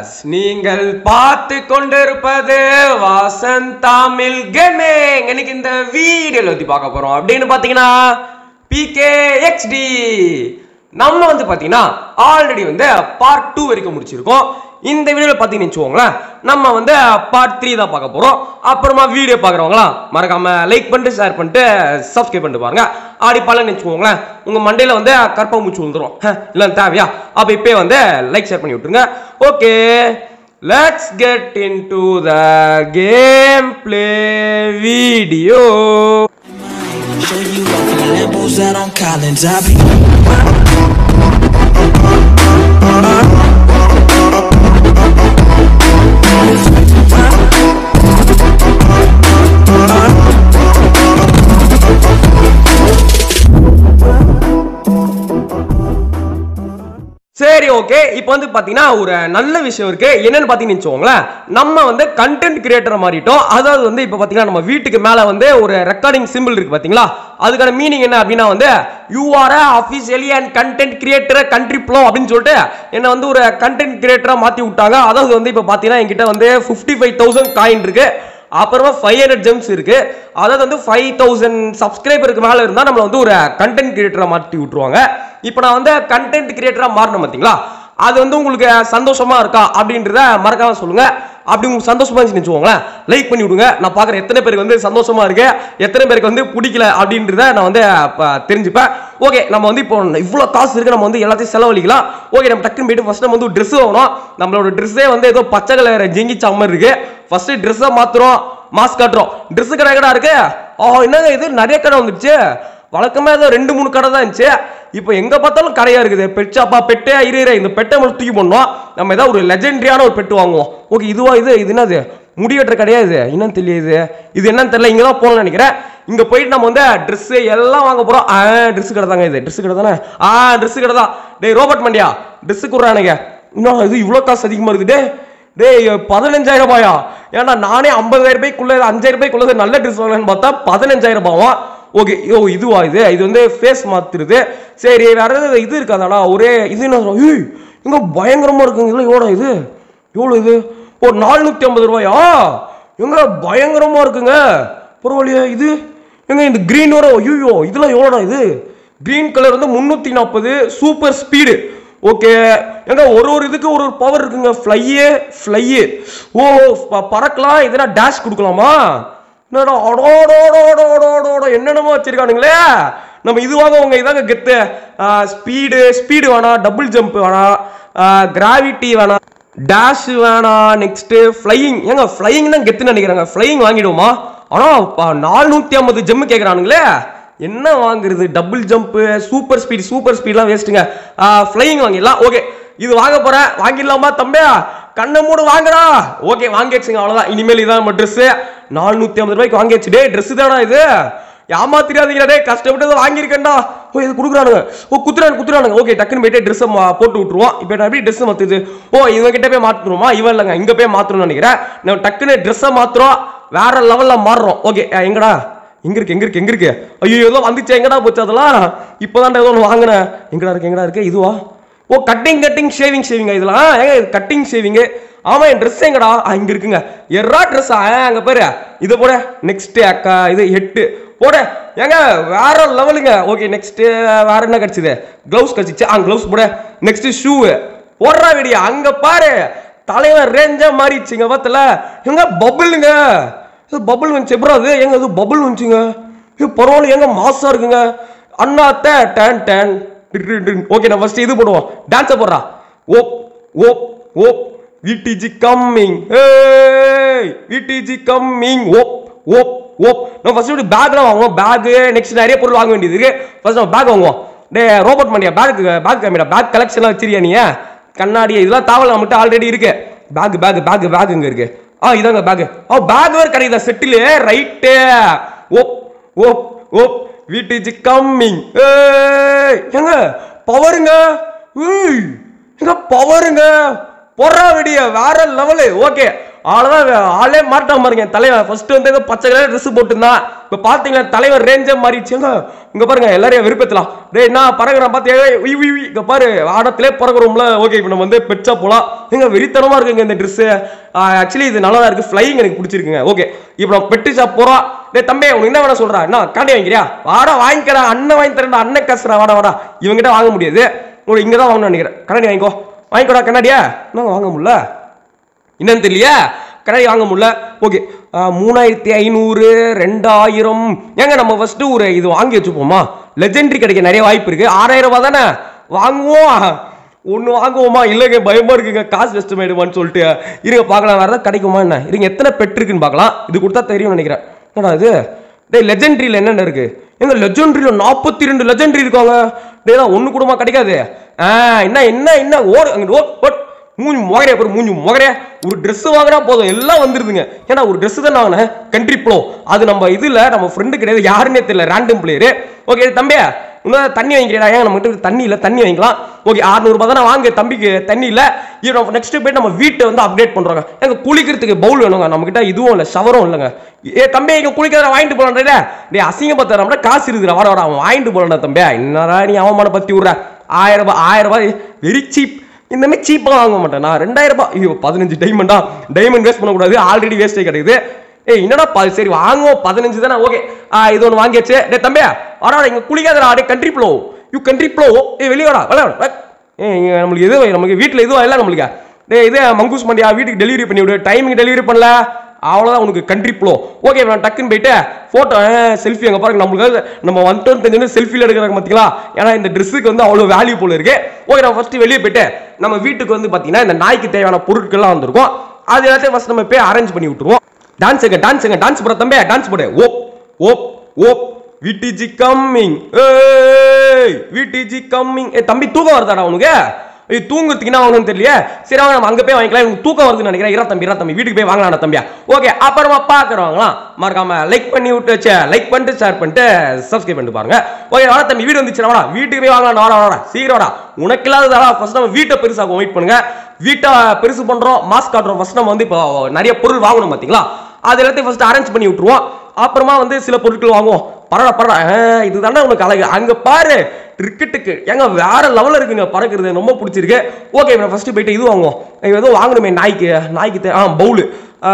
Viewers நீங்கள் பார்த்து கொண்டிருப்பது வாசன் தமிழ் கேமிங் இன்னைக்கு இந்த வீடியோல பத்தி பார்க்க போறோம் அப்படின்னு பாத்தீங்கன்னா பிகே எக்ஸ்டி நம்ம வந்து பாத்தீங்கன்னா ஆல்ரெடி வந்து பார்ட் டூ வரைக்கும் முடிச்சிருக்கோம் இந்த வீடியோல பாத்தீங்கன்னு வச்சுக்கோங்களேன் நம்ம வந்து பார்ட் த்ரீ தான் பார்க்க போறோம் அப்புறமா வீடியோ பார்க்குறவங்களாம் மறக்காம லைக் பண்ணிட்டு ஷேர் பண்ணிட்டு சப்ஸ்கிரைப் பண்ணிட்டு பாருங்க ஆடி பலன்னு வச்சுக்கோங்களேன் உங்க மண்டையில வந்து கற்ப மூச்சு விழுந்துரும் ஹ, இல்ல தேவையா அப்ப இப்பயே வந்து லைக் ஷேர் பண்ணி விட்டுருங்க okay let's get into the game play video Show you off in the Lambos out on Collins. I be சரி ஓகே இப்போ வந்து பாத்தீங்கன்னா ஒரு நல்ல விஷயம் இருக்கு என்னன்னு பாத்தீங்கன்னு வச்சுக்கோங்களேன் நம்ம வந்து கண்டென்ட் கிரியேட்டர் மாறிட்டோம் அதாவது வந்து இப்போ பாத்தீங்கன்னா நம்ம வீட்டுக்கு மேல வந்து ஒரு ரெக்கார்டிங் சிம்பிள் இருக்கு பாத்தீங்களா அதுக்கான மீனிங் என்ன அப்படின்னா வந்து you are officially and content creator country blow அப்படின்னு சொல்லிட்டு என்ன வந்து ஒரு கண்டென்ட் கிரியேட்டரா மாத்தி விட்டாங்க அதாவது வந்து இப்போ பாத்தீங்கன்னா என்கிட்ட வந்து ஃபிஃப்டி ஃபைவ் தௌசண்ட் காயின் இருக்கு அப்புறமா ஃபைவ் ஹண்ட்ரட் ஜெம்ஸ் இருக்கு அதாவது வந்து ஃபைவ் தௌசண்ட் சப்ஸ்கிரைபருக்கு மேல இருந்தா நம்மள வந்து ஒரு கண்டென்ட் கிரியேட்டரா மாட்டி விட்டுருவாங்க இப்போ நான் வந்து கண்டென்ட் கிரியேட்டரா மாறணும் பாத்தீங்களா அது வந்து உங்களுக்கு சந்தோஷமா இருக்கா அப்படின்றத மறக்காம சொல்லுங்க அப்படி உங்களுக்கு சந்தோஷமா இருந்துச்சுன்னு வச்சுக்கோங்களேன் லைக் பண்ணி விடுங்க நான் பார்க்குற எத்தனை பேருக்கு வந்து சந்தோஷமா இருக்கு எத்தனை பேருக்கு வந்து பிடிக்கல அப்படின்றத நான் வந்து அப்ப தெரிஞ்சுப்பேன் ஓகே நம்ம வந்து இப்போ இவ்வளோ காசு இருக்கு நம்ம வந்து எல்லாத்தையும் செலவழிக்கலாம் ஓகே நம்ம டக்குன்னு போயிட்டு ஃபர்ஸ்ட் நம்ம வந்து ட்ரெஸ் வாங்கணும் நம்மளோட ட்ரெஸ்ஸே வந்து ஏதோ பச்சை கலர் ஜெங்கிச்சா மாதிரி இருக்கு ஃபர்ஸ்ட் ட்ரெஸ்ஸை மாத்துறோம் மாஸ்க் காட்டுறோம் ட்ரெஸ் கடை கடை இருக்கு ஆ என்னங்க இது நிறைய கடை வந்துடுச்சு வழக்கமா ஏதோ ரெண்டு மூணு கடை தான் இருந்துச்சு இப்போ எங்க பார்த்தாலும் கடையா இருக்குது பெட் ஷாப்பா பெட்டே இரு இரு இந்த பெட்டை மட்டும் தூக்கி போடணும் நம்ம ஏதாவது ஒரு லெஜெண்டரியான ஒரு பெட்டு வாங்குவோம் ஓகே இதுவா இது இது என்னது முடி வெட்டுற கடையா இது என்னன்னு தெரியுது இது என்னன்னு தெரியல இங்க தான் போகணும்னு நினைக்கிறேன் இங்க போயிட்டு நம்ம வந்து Dress எல்லாம் வாங்க போறோம் ஆ Dress கடை தாங்க இது Dress கடை தானே ஆ Dress கடை தான் டேய் ரோபோட் மண்டியா Dress குடுறானுங்க இன்னும் இது இவ்வளோ காசு அதிகமா இருக்குது டேய் பதினஞ்சாயிரம் ரூபாயா ஏன்டா நானே ஐம்பதாயிரம் ரூபாய்க்குள்ள அஞ்சாயிரம் ரூபாய்க்குள்ளது நல்ல ட்ரெஸ் வாங்கலாம்னு பார்த்தா பதினஞ்சாயிரம் ரூபாவா ஓகே ஓ இதுவா இது இது வந்து ஃபேஸ் மாத்துறது சரி வேற ஏதாவது இது இருக்காதாடா ஒரே இது என்ன சொல்ற? ஏய் இங்க பயங்கரமா இருக்குங்க இதுல எவ்வளோ இது எவ்வளோ இது ஓ நானூத்தி ஐம்பது ரூபாயா எங்க பயங்கரமா இருக்குங்க பரவாயில்லையே இது எங்க இந்த கிரீன் வர ஐயோ இதெல்லாம் எவ்வளோடா இது கிரீன் கலர் வந்து முந்நூற்றி நாற்பது சூப்பர் ஸ்பீடு ஓகே எங்க ஒரு ஒரு இதுக்கு ஒரு ஒரு பவர் இருக்குங்க ஃப்ளையே ஃப்ளையே ஓ ப- பறக்கலாம் எதனா டேஷ் கொடுக்கலாமா என்னடா அடோடோடோடோடோடோட என்னென்னமோ வச்சிருக்கானுங்களே நம்ம இது வாங்க உங்க இதாங்க கெத்து ஸ்பீடு ஸ்பீடு வேணாம் டபுள் ஜம்ப் வேணாம் கிராவிட்டி வேணாம் டேஷ் வேணாம் நெக்ஸ்ட் ஃப்ளையிங் ஏங்க ஃப்ளையிங் தான் கெத்துன்னு நினைக்கிறாங்க ஃப்ளையிங் வாங்கிடுவோமா ஆனால் நானூற்றி ஐம்பது ஜம்மு கேட்குறானுங்களே என்ன வாங்குறது double jump super speed super ஸ்பீட்லாம் வேஸ்ட்டுங்க ஃப்ளையிங் வாங்கிடலாம் ஓகே இது வாங்க போறேன் வாங்கிடலாமா தம்பியா கண்ணை மூடு வாங்குடா ஓகே வாங்கியாச்சுங்க அவ்வளோதான் இனிமேல் இதான் நம்ம ட்ரெஸ்ஸு நானூற்றி ஐம்பது ரூபாய்க்கு வாங்கியாச்சு டே ட்ரெஸ் தானா இது ஏமாத்திராதீங்கடா டே கஷ்டப்பட்டு இதை வாங்கியிருக்கேன்டா ஓ இது கொடுக்குறானுங்க ஓ குத்துறானு குத்துறானுங்க ஓகே டக்குன்னு போயிட்டு ட்ரெஸ்ஸை போட்டு விட்டுருவோம் இப்போ நான் எப்படி ட்ரெஸ் மாற்றுது ஓ இவங்க கிட்ட போய் மாற்றணுமா இவன் இல்லைங்க இங்கே போய் மாற்றணும்னு நினைக்கிறேன் நம்ம டக்குன்னு ட்ரெஸ்ஸை மாற்றுறோம் வேற லெவலில் மாறுறோம் ஓகே எங்கடா எங்க இருக்கு எங்க இருக்கு எங்க இருக்கு ஐயோ ஏதோ வந்துச்சு எங்கடா போச்சு அதெல்லாம் இப்போதான் ஏதோ ஒன்று வாங்கினேன் எங்கடா இருக்கு எங்கடா இருக்கு இதுவா ஓ கட்டிங் கட்டிங் ஷேவிங் ஷேவிங் இதெல்லாம் ஏங்க இது கட்டிங் ஷேவிங் ஆமா என் ட்ரெஸ் எங்கடா ஆ, இங்க இருக்குங்க எர்ரா ட்ரெஸ்ஸா அங்க பாரு இதை போட நெக்ஸ்ட் அக்கா இது எட்டு போட ஏங்க வேற லெவலுங்க ஓகே நெக்ஸ்ட் வேற என்ன கிடைச்சது க்ளவுஸ் கிடைச்சிச்சு ஆ க்ளவுஸ் போட நெக்ஸ்ட் ஷூ போடுறா வெடியா அங்க பாரு தலைவன் ரேஞ்சா மாறிடுச்சுங்க பார்த்தல எங்க பபுளுங்க இது பபுள் வந்துச்சு ப்ரோ அது எங்க இது பபுள் வந்துச்சுங்க இது பரவாயில்ல எங்க மாசா இருக்குங்க அண்ணா தே டேன் டேன் ஓகே நான் ஃபர்ஸ்ட் இது போடுவோம் டான்ஸை போடுறா ஓப் ஓப் ஓப் விடிஜி கம்மிங் ஏய் விடிஜி கம்மிங் ஓப் ஓப் ஓப் நம்ம ஃபர்ஸ்ட் இப்படி பேக்லாம் வாங்குவோம் பேக் நெக்ஸ்ட் நிறைய பொருள் வாங்க வேண்டியது இருக்கு ஃபர்ஸ்ட் நம்ம பேக் வாங்குவோம் டே ரோபோட் மண்டியா பேக் பேக் காமிடா பேக் கலெக்ஷன்லாம் வச்சிருக்கியா நீ கண்ணாடி இதெல்லாம் தாவல் நம்மகிட்ட ஆல்ரெடி இருக்கு பேக் பேக் பேக் பேக் இங்க இருக்கு ஆ இதாங்க பேக் ஆ பேக் வேற கிடைக்குதா செட்டில் ரைட்டு ஓப் ஓப் ஓப் விடிஜி கம்மிங் ஏய் எங்க பவருங்க ஏய் எங்க பவருங்க பொறா வெடிய வேற லெவலு ஓகே அவ்வளோதான் ஆளே மாட்டாம பாருங்க தலைவன் ஃபர்ஸ்ட் வந்து ஏதோ பச்சை கலர் ட்ரெஸ் போட்டுருந்தான் இப்போ பார்த்தீங்களா தலைவர் ரேஞ்சே மாறிடுச்சுங்க இங்க பாருங்க எல்லாரையும் விருப்பத்தலாம் டேய் என்ன பறகுறான் பார்த்து ஏய், உய் உய் உய். இங்க பாரு ஆடத்திலே பறகுறோம்ல ஓகே இப்போ நம்ம வந்து பெட்சா போலாம் எங்க வெறித்தனமா இருக்குங்க இந்த ட்ரெஸ் ஆக்சுவலி இது நல்லா தான் இருக்கு ஃப்ளைங் எனக்கு பிடிச்சிருக்குங்க ஓகே இப்போ நம்ம பெட்டு ஷாப் போறோம் டேய் தம்பி உனக்கு என்ன வேணா சொல்றா என்ன காண்டி வாங்கிக்கிறியா வாடா வாங்கிக்கிறா அண்ணன் வாங்கி தரேன்டா அண்ணன் காசுடா வாடா வாடா இவங்கிட்ட வாங்க முடியாது உங்களுக்கு இங்க தான் வாங்கணும்னு நினைக்கிறேன் கண்ணாடி வாங்கிக்கோ வாங்கிக்கோடா கண்ணாடியா என்னங்க வாங்க முடியல என்னன்னு தெரியலையா கண்ணாடி வாங்க முடியல ஓகே மூணாயிரத்தி ஐநூறு ரெண்டாயிரம் ஏங்க நம்ம ஃபர்ஸ்ட் ஒரு இது வாங்கி வச்சுப்போமா லெஜெண்டரி கிடைக்க நிறைய வாய்ப்பு இருக்கு ஆறாயிரம் ரூபாய் தானே வாங்குவோம் ஒன்று வாங்குவோமா இல்லைங்க பயமா இருக்குங்க காசு வெஸ்ட் ஆயிடுமான்னு சொல்லிட்டு இருங்க பார்க்கலாம் வேற ஏதாவது கிடைக்குமா என்ன இருங்க எத்தனை பெட் இருக்குன்னு பார்க்கலாம் இது கொடுத்தா தெரியும்னு நினைக்கிறேன் என்னடா இது டேய் லெஜெண்டரியில் என்னென்ன இருக்கு எங்க லெஜெண்டரியில் நாற்பத்தி ரெண்டு லெஜெண்டரி இருக்காங்க டேய் ஒன்று கூடமா கிடைக்காது ஆ என்ன என்ன என்ன ஓடு அங்கே ஓட் ஓட் மூஞ்சி முகரையா பாரு மூஞ்சி முகரையா ஒரு Dress வாங்கினா போதும் எல்லாம் வந்துருதுங்க ஏன்னா ஒரு Dress தான் வாங்கினேன் கண்ட்ரி ப்ளோ அது நம்ம இதுல நம்ம ஃப்ரெண்டு கிடையாது யாருன்னே தெரியல ரேண்டம் பிளேயரு ஓகே தம்பி இன்னும் தண்ணி வாங்கிக்கிறா ஏன் நம்ம கிட்ட தண்ணி இல்லை தண்ணி வாங்கிக்கலாம் ஓகே அறுநூறுபா தானே வாங்க தம்பிக்கு தண்ணி இல்லை இது நம்ம நெக்ஸ்ட் போய் நம்ம வீட்டை வந்து அப்டேட் பண்றோங்க எங்க குளிக்கிறதுக்கு பவுல் வேணுங்க நம்ம கிட்ட இதுவும் இல்லை ஷவரும் இல்லைங்க ஏ தம்பி இங்க குளிக்கிறத வாங்கிட்டு போலான்றே டேய் அசிங்க பத்த நம்மள காசு இருக்குதுடா வர வர அவன் வாங்கிட்டு போலாம்டா தம்பி என்னடா நீ அவமான பத்தி விடுற ஆயிரம் ரூபாய் ஆயிரம் ரூபாய் வெரி சீப் இந்த மாதிரி சீப்பாக வாங்க மாட்டேன் நான் ரெண்டாயிரம் ரூபாய் ஐயோ பதினஞ்சு டைமண்டா டைமண்ட் வேஸ்ட் பண்ணக்கூடாது ஆல்ரெடி வேஸ்டே கிடைக்குது ஏய் என்னடா ப- சரி வாங்குவோம் பதினஞ்சு தானே ஓகே இது ஒன்று வாங்கியாச்சு டே தம்பியா வாடா இங்க குளிக்காதடா டே country blow you country blow ஏய் வெளியே வாடா விளையாட ஏய் இங்க நம்மளுக்கு எது நமக்கு வீட்டில் எதுவும் இல்லை நம்மளுக்கு டேய் இது மங்கூஸ் மண்டியா வீட்டுக்கு டெலிவரி பண்ணி விடு டைமிங் டெலிவரி பண்ணல அவ்வளோதான் உனக்கு கண்ட்ரி ப்ளோ ஓகே நான் டக்குன்னு போயிட்டு ஃபோட்டோ செல்ஃபி அங்கே பாருங்க நம்மளுக்கு நம்ம வந்துட்டோம் தெரிஞ்சு செல்ஃபியில் எடுக்கிறாங்க பார்த்தீங்களா ஏன்னா இந்த ட்ரெஸ்ஸுக்கு வந்து அவ்வளோ வேல்யூ போல இருக்கு ஓகே நான் ஃபர்ஸ்ட் வெளியே போயிட்டு நம்ம வீட்டுக்கு வந்து பார்த்தீங்கன்னா இந்த நாய்க்கு தேவையான பொருட்கள்லாம் வந்திருக்கும் அது எல்லாத்தையும் ஃபர்ஸ்ட் நம்ம போய் அரேஞ்ச் பண்ணி விட்டுருவோம் டான்ஸுங்க டான்ஸுங்க டான்ஸ் போட தம்பி டான்ஸ் போடு ஓப் ஓப் ஓப் விடிஜி கம்மிங் ஏய் விடிஜி கம்மிங் ஏ தம்பி தூக்கம் வருதாடா உனக்கு ஏய் தூங்குறதுக்கு என்ன வாங்கணும்னு தெரியல சரி வாங்க நம்ம அங்க போய் வாங்கிக்கலாம் எனக்கு தூக்கம் வருதுன்னு நினைக்கிறேன் இரா தம்பி இரா தம்பி வீட்டுக்கு போய் வாங்கலாம் தம்பியா ஓகே அப்புறமா பாக்குறவங்களாம் மறக்காம லைக் பண்ணி விட்டு வச்ச லைக் பண்ணிட்டு ஷேர் பண்ணிட்டு சப்ஸ்கிரைப் பண்ணிட்டு பாருங்க ஓகே வாடா தம்பி வீடு வந்துச்சு வாடா வீட்டுக்கு போய் வாங்கலாம் வாடா வாடா சீக்கிரம் வாடா உனக்கு இல்லாததாடா ஃபர்ஸ்ட் நம்ம வீட்டை பெருசாகும் வெயிட் பண்ணுங்க வீட்டை பெருசு பண்றோம் மாஸ்க் காட்டுறோம் ஃபர்ஸ்ட் நம்ம வந்து இப்போ நிறைய பொருள் வாங்கணும் பாத்தீங்களா அது எல்லாத்தையும் ஃபர்ஸ்ட் அரேஞ்ச் பண்ணி விட்டுருவோம் அப்புறமா வந்து சில பொருட்கள் வாங்குவோம் பரவாயில்ல பரவாயில்ல இதுதானே உனக்கு அழகு அங்க பாரு கிரிக்கெட்டுக்கு ஏங்க வேற லெவல்ல இருக்குங்க பறக்கிறது ரொம்ப பிடிச்சிருக்கு ஓகே நான் ஃபர்ஸ்ட் போயிட்டு இது வாங்குவோம் இது எதுவும் வாங்கணுமே நாய்க்கு நாய்க்கு தே- ஆ பவுலு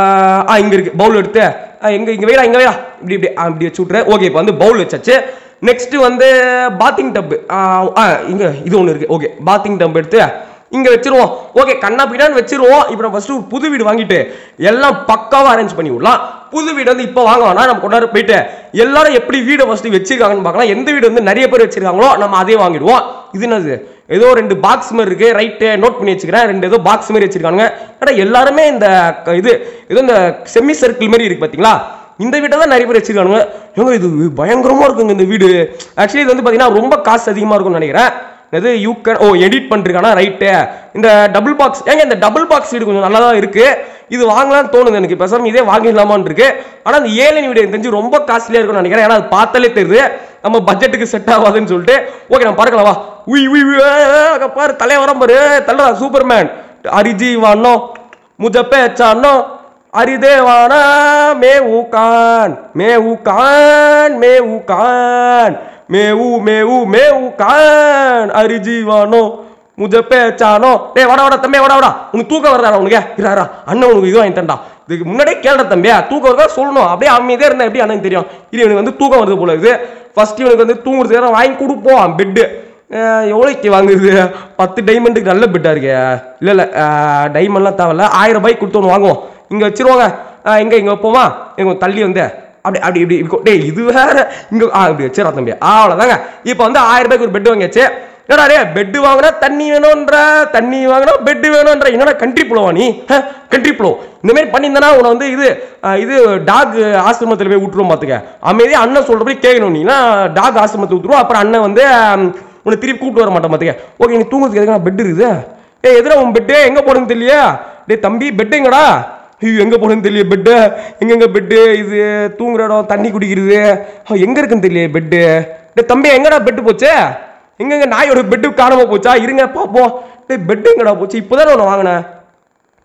ஆ இங்க இருக்கு பவுல் எடுத்து ஆ, எங்க இங்க வைடா இங்க வைடா இப்படி இப்படி ஆ, இப்படி வச்சு விட்றேன் ஓகே இப்போ வந்து பவுல் வச்சாச்சு நெக்ஸ்ட் வந்து பாத்திங் டப் இங்க இது ஒன்று இருக்கு ஓகே பாத்திங் டப் எடுத்து இங்க வச்சிருவோம் ஓகே கண்ணா பின்னான்னு வச்சிருவோம் இப்போ நம்ம ஃபர்ஸ்ட் ஒரு புது வீடு வாங்கிட்டு எல்லாம் பக்காவா அரேஞ்ச் பண்ணி விடலாம் புது வீடு வந்து இப்போ வாங்க வேணாம் நம்ம கொண்டாட போயிட்டு எல்லாரும் எப்படி வீடை ஃபர்ஸ்ட் வச்சிருக்காங்கன்னு பார்க்கலாம் எந்த வீடு வந்து நிறைய பேர் வச்சிருக்காங்களோ நம்ம அதே வாங்கிடுவோம் இது என்னது ஏதோ ரெண்டு பாக்ஸ் மாதிரி இருக்கு ரைட்டு நோட் பண்ணி வச்சுக்கிறேன் ரெண்டு ஏதோ பாக்ஸ் மாதிரி வச்சிருக்காங்க ஆனா எல்லாருமே இந்த க- இது ஏதோ இந்த செமி சர்க்கிள் மாதிரி இருக்கு பாத்தீங்களா இந்த வீட்டை தான் நிறைய பேர் வச்சிருக்கானுங்க ஏங்க இது பயங்கரமா இருக்குங்க இந்த வீடு ஆக்சுவலி இது வந்து பாத்தீங்கன்னா ரொம்ப காசு அதிகமா இருக்கும்னு நினைக்கிறேன் இது யூ கேன் ஓ எடிட் பண்ணிருக்கானா ரைட்டு இந்த டபுள் பாக்ஸ் ஏங்க இந்த டபுள் பாக்ஸ் வீடு கொஞ்சம் நல்லா தான் இருக்கு இது வாங்கலாம்னு தோணுது எனக்கு பேசாம இதே வாங்கிடலாமான்னு இருக்கு ஆனா இந்த ஏழனி வீடு எனக்கு தெரிஞ்சு ரொம்ப காஸ்ட்லியா இருக்கும்னு நினைக்கிறேன் ஏன்னா அது பார்த்தாலே தெரியுது நம்ம பட்ஜெட்டுக்கு செட் ஆகாதுன்னு சொல்லிட்டு ஓகே நம்ம பார்க்கலாம் வா உய் உய் உய், ஆ, ஆ, அங்க பாரு தலைய வரம் பாரு தள்ளடா சூப்பர்மேன் அரிஜி வானோ मुझे पहचानो अरे देवाना मैं हूँ कान मैं हूँ कान मैं हूँ कान मैं हूँ मैं हूँ मैं हूँ कान अरे जीवानो मुझे पहचानो டேய் வாடா வாடா தம்பி வாடா வாடா உனக்கு தூக்கம் வருதாடா உனக்கு இராரா அண்ணன் உனக்கு இது வாங்கி தரேன்டா இதுக்கு முன்னாடியே கேளுடா தம்பியா தூக்கம் வருதா சொல்லணும் அப்படியே அமைதியா இருந்தா எப்படி அண்ணன் தெரியும் இது இவனுக்கு வந்து தூக்கம் வருது போல இருக்குது ஃபர்ஸ்ட் இவனுக்கு வந்து தூங்குறதுக்கு நேரம் வாங்கி கொடுப்போம் பெட்டு எவ்வளோக்கு வாங்குது பத்து டைமண்டுக்கு நல்ல பெட்டா இருக்கு இல்லை இல்லை டைமண்ட்லாம் தேவையில்ல ஆயிரம் ரூபாய்க்கு கொடுத்து ஒன்று வாங்குவோம் இங்கே வச்சிருவாங்க இங்கே இங்கே வைப்போமா இங்கே தள்ளி வந்து அப்படி அப்படி இப்படி இருக்கும் டேய் இது வேற இங்கே ஆ இப்படி வச்சிடா தம்பி அவ்வளோதாங்க இப்போ வந்து ஆயிரம் ரூபாய்க்கு ஒரு பெட் வாங்கியாச்சு என்னடா டே பெட்டு வாங்கினா தண்ணி வேணும்ன்ற தண்ணி வாங்கினா பெட்டு வேணும்ன்ற என்னடா கண்ட்ரி ப்ளோவா நீ கண்ட்ரி ப்ளோ இந்த மாதிரி பண்ணியிருந்தனா உன்னை வந்து இது ஆ, இது டாக் ஆசிரமத்தில் போய் விட்டுருவோம் பார்த்துக்க அமைதியாக அண்ணன் சொல்கிற போய் கேட்கணும் நீனா டாக் ஆசிரமத்தை விட்டுருவோம் அப்புறம் அண்ணன் வந்து ஆம், உன்னை திருப்பி கூப்பிட்டு வர மாட்டேன் பார்த்துக்க ஓகே நீ தூங்குறதுக்கு எதுக்கு பெட் இருக்குது ஏ எதிர உன் பெட்டு எங்கே போடுன்னு தெரியலையா டேய் தம்பி பெட் எங்கடா ஐயோ எங்கே போடுன்னு தெரியல பெட்டு எங்கெங்க பெட்டு இது தூங்குற இடம் தண்ணி குடிக்கிறது ஆ, எங்க இருக்குன்னு தெரியல பெட்டு டேய் தம்பி எங்கடா பெட்டு போச்சு எங்கெங்க நாயோட பெட்டு காணாம போச்சா இருங்க பார்ப்போம் டேய் பெட்டு எங்கடா போச்சு இப்போதான் ஒன்று வாங்கினேன்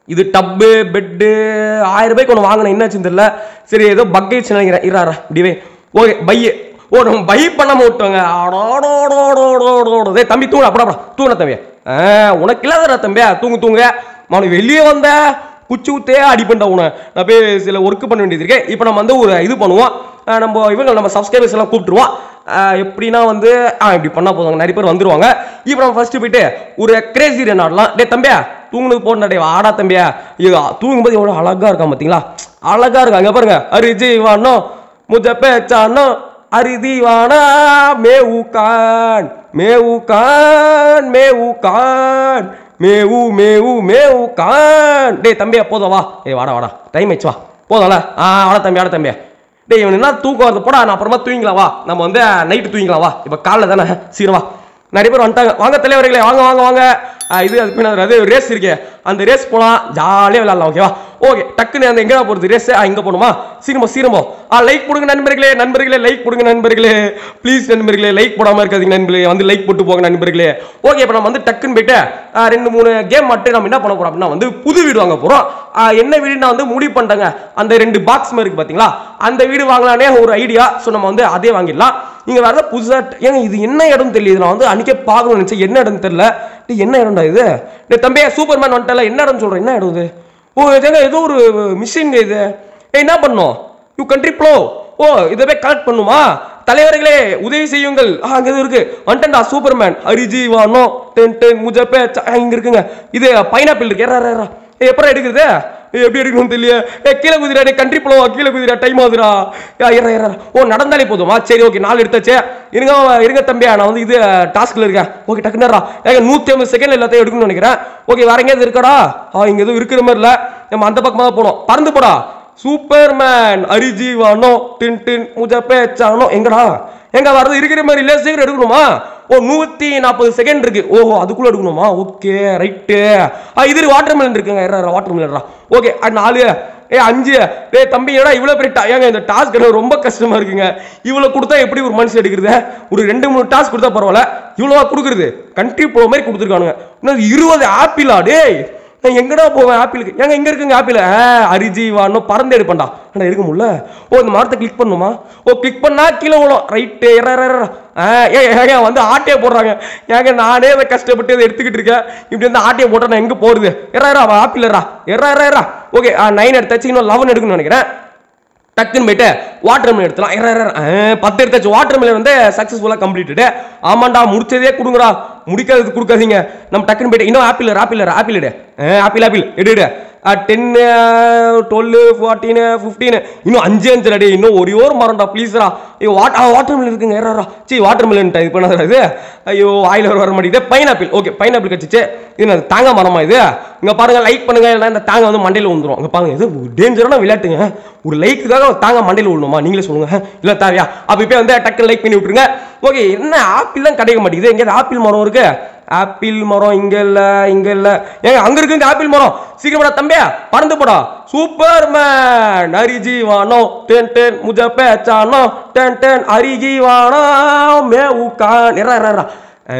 இது டப்பு பெட்டு ஆயிரம் ரூபாய்க்கு ஒன்று வாங்கினேன் என்னாச்சுன்னு தெரியல சரி ஏதோ பக்கெட்ஸ் நினைக்கிறேன் இறாரா இப்படிவே ஓகே பைய ஓ நம்ம பை பண்ணாம விட்டோங்க அடோடோடோடோடோடோ. டேய் தம்பி தூங்க அப்படா அப்படா தூங்க தம்பி ஆ உனக்கு இல்லாதடா தம்பியா தூங்கு தூங்க அவனுக்கு வெளியே வந்த குச்சி ஊத்தே அடி பண்ணிட்ட உன நான் போய் சில ஒர்க் பண்ண வேண்டியது இருக்கு இப்போ நம்ம வந்து ஒரு இது பண்ணுவோம் ஆ, நம்ம இவங்க நம்ம சப்ஸ்கிரைபர்ஸ் எல்லாம் கூப்பிட்டுருவோம் ஆ, எப்படின்னா வந்து ஆ இப்படி பண்ணா போதுங்க நிறைய பேர் வந்துருவாங்க இப்போ நம்ம ஃபர்ஸ்ட் போயிட்டு ஒரு கிரேசி ரன் ஆடலாம் டே தம்பியா தூங்குனது போடணும் டே ஆடா தம்பியா ஐயோ தூங்கும்போது எவ்வளோ அழகா இருக்கான் பார்த்தீங்களா அழகா இருக்காங்க பாருங்க அரிஜி வானோ முஜ பேச்சானோ அரிதி வானா மேவு கான் மேவு கான் மேவு கான் மேவு மேவு மேவு கான் டேய் தம்பியா போதும் வா ஏய் வாடா வாடா டைம் ஆயிடுச்சு வா போதும்ல ஆ வாடா தம்பி வாடா தம்பி டேய் இவன் என்ன தூக்கம் வருது போடா நான் அப்புறமா தூங்கிக்கலாம் வா நம்ம வந்து நைட்டு தூங்கிக்கலாம் வா இப்போ காலைல தானே சீக்கிரம் வா நிறைய பேர் வந்துட்டாங்க வாங்க தலைவர்களே வாங்க வாங்க வாங்க ஆ, இது அது பின்னாடி அது ரேஸ் இருக்கே அந்த ரேஸ் போலாம் ஜாலியாக விளையாடலாம் ஓகேவா ஓகே டக்குன்னு அந்த எங்கே போகிறது ரேஸ் இங்கே போகணுமா சீக்கிரமோ சீக்கிரமோ ஆ லைக் கொடுங்க நண்பர்களே நண்பர்களே லைக் கொடுங்க நண்பர்களே ப்ளீஸ் நண்பர்களே லைக் போடாமல் இருக்காதீங்க நண்பர்களே வந்து லைக் போட்டு போங்க நண்பர்களே ஓகே இப்போ நம்ம வந்து டக்குன்னு போயிட்டு ஆ, ரெண்டு மூணு கேம் மட்டும் நம்ம என்ன பண்ண போறோம் அப்படின்னா வந்து புது வீடு வாங்க போறோம் ஆ, என்ன வீடு நான் வந்து முடிவு பண்ணிட்டேங்க அந்த ரெண்டு பாக்ஸ் மாதிரி இருக்கு பாத்தீங்களா அந்த வீடு வாங்கலானே ஒரு ஐடியா ஸோ நம்ம வந்து அதே வாங்கிடலாம் நீங்க வேற ஏதாவது புதுசா ஏங்க இது என்ன இடம் தெரியல நான் வந்து அன்னைக்கே பார்க்கணும்னு நினைச்சேன் என்ன இடம் தெரியல டேய், என்ன இடம்டா இது டேய் தம்பியா சூப்பர்மேன் வந்துட்டல என்ன இடம் சொல்றேன் என்ன இடம் இது ஓ இதுங்க ஏதோ ஒரு மிஷின் இது ஏய் என்ன பண்ணோம் யூ கண்ட்ரி ப்ளோ ஓ இதை போய் கலெக்ட் பண்ணுமா தலைவர்களே உதவி செய்யுங்கள் ஆ அங்க எதுவும் இருக்கு வந்துட்டா சூப்பர்மேன் ஹரிஜி வானோ டென் டென் முஜப்பே ச- ஆ, இங்க இருக்குங்க இது பைனாப்பிள் இருக்கு ஏறா ஏறா ஏ எப்பறம் எடுக்குது ஏய், எப்படி எடுக்கணும் தெரியல ஏ கீழே குதிரா டே கண்ட்ரி போலவா கீழே குதிரா டைம் ஆகுதுடா ஏ, ஏறா ஏறா ஓ நடந்தாலே போதுமா சரி ஓகே நாலு எடுத்தாச்சே இருங்க இருங்க தம்பியா நான் வந்து இது டாஸ்க்ல இருக்கேன் ஓகே டக்குனரா ஏங்க நூத்தி ஐம்பது செகண்ட் எல்லாத்தையும் எடுக்கணும்னு நினைக்கிறேன் ஓகே வேற எங்கேயாவது இருக்காடா ஆ இங்க எதுவும் இருக்கிற மாதிரி இல்ல நம்ம அந்த பக்கமா தான் போனோம் பறந்து போடா சூப்பர்மேன் அரிஜீவானோ டின் டின் முஜ பேச்சானோ எங்கடா எங்க வரது இருக்கிற மாதிரி இல்ல சீக்கிரம் எடுக்கணுமா ஓ நூத்தி நாற்பது செகண்ட் இருக்கு ஓஹோ அதுக்குள்ள எடுக்கணுமா ஓகே ரைட்டு இது வாட்டர் மெலன் இருக்குங்க வாட்டர் மெலன்ரா ஓகே நாலு ஏ அஞ்சு ஏய் தம்பி ஏடா இவ்வளவு பெரிய ta- ஏங்க இந்த டாஸ்க் எனக்கு ரொம்ப கஷ்டமா இருக்குங்க இவ்வளவு கொடுத்தா எப்படி ஒரு மனுஷன் எடுக்கிறது ஒரு ரெண்டு மூணு டாஸ்க் கொடுத்தா பரவாயில்ல இவ்வளவா கொடுக்குறது கண்ட்ரி ப்ரோ மாதிரி கொடுத்துருக்கானுங்க இன்னும் இருபது ஆப்பிளா டேய் நான் எங்கடா போவேன் ஆப்பிளுக்கு ஏங்க எங்க இருக்குங்க ஆப்பிள் அரிஜி வானும் பறந்து எடுப்பேன்டா ஆனால் எடுக்க முடியல ஓ இந்த மரத்தை கிளிக் பண்ணுமா ஓ கிளிக் பண்ணா கீழே விழும் ரைட்டு ஏ ஏங்க வந்து ஆட்டையை போடுறாங்க ஏங்க நானே அதை கஷ்டப்பட்டு இதை எடுத்துக்கிட்டு இருக்கேன் இப்படி வந்து ஆட்டையை போட்டா நான் எங்க போறது எறாரா ஆப்பிள் எறா எறா எறா எறா ஓகே நைன் எடுத்தாச்சு இன்னும் லெவன் எடுக்கணும்னு நினைக்கிறேன் டக்குன்னு போயிட்டு வாட்டர் மிலன் எடுத்துலாம் இற, இற, இற. ஆ, பத்து எடுத்தாச்சு வாட்டர் மிலன் வந்து சக்ஸஸ்ஃபுல்லாக கம்ப்ளீட்டடு ஆமாண்டா முடிச்சதே கொடுங்கடா முடிக்காதது கொடுக்காதீங்க நம்ம டக்குன்னு போயிட்டு இன்னும் ஆப்பிள் ஆப்பிள் ஆப்பிள் எடு ஆப்பிள் ஆப்பிள் எடு எடு டென்னு டுவெல் ஃபார்ட்டீனு ஃபிஃப்டீனு இன்னும் அஞ்சு அஞ்சு அடி இன்னும் ஒரே ஒரு மரம்டா ப்ளீஸ்ரா ஐயோ வாட் வாட்டர் மிலன் இருக்குங்க ஏறாரா சரி வாட்டர் மிலன் இது பண்ணாதடா இது ஐயோ வாயில வர வர மாட்டேங்குது பைனாப்பிள் ஓகே பைனாப்பிள் கச்சிச்சு இது என்னது தாங்க மரமா இது இங்க பாருங்க லைக் பண்ணுங்க இல்லைன்னா இந்த தாங்க வந்து மண்டையில விழுந்துரும் இங்க பாருங்க இது டேஞ்சரான விளையாட்டுங்க ஒரு லைக்குக்காக தாங்க மண்டையில விழணுமா நீங்களே சொல்லுங்க இல்ல தாவியா அப்ப இப்போ வந்து டக்கு லைக் பண்ணி விட்டுருங்க ஓகே என்ன ஆப்பிள் தான் கிடைக்க மாட்டேங்குது எங்கேயாவது ஆப்பிள் மரம் இருக்கு ஆப்பிள் மரம் இங்க இல்ல இங்க இல்ல ஏங்க அங்க இருக்குங்க ஆப்பிள் மரம் சீக்கிரமா தம்பியா பறந்து போடா சூப்பர் மேன் அரிஜி வானோ டென் டென் முஜ பேச்சானோ டென் டென் அரிஜி வானோ மே உக்கான் இறா இறா இறா